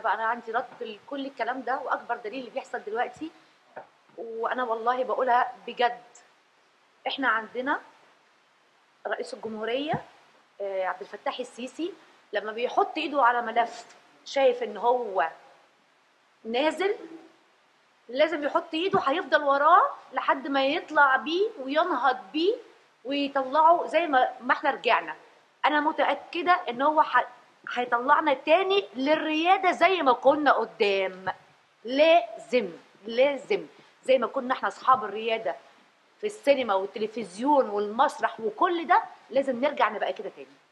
بقى انا عندي رد لكل الكلام ده واكبر دليل اللي بيحصل دلوقتي وانا والله بقولها بجد احنا عندنا رئيس الجمهوريه آه، عبد الفتاح السيسي لما بيحط ايده على ملف شايف ان هو نازل لازم يحط ايده هيفضل وراه لحد ما يطلع بيه وينهض بيه ويطلعه زي ما ما احنا رجعنا انا متاكده ان هو ح- هيطلعنا تاني للرياده زي ما كنا قدام لازم لازم زي ما كنا احنا اصحاب الرياده في السينما والتلفزيون والمسرح وكل ده لازم نرجع نبقى كده تاني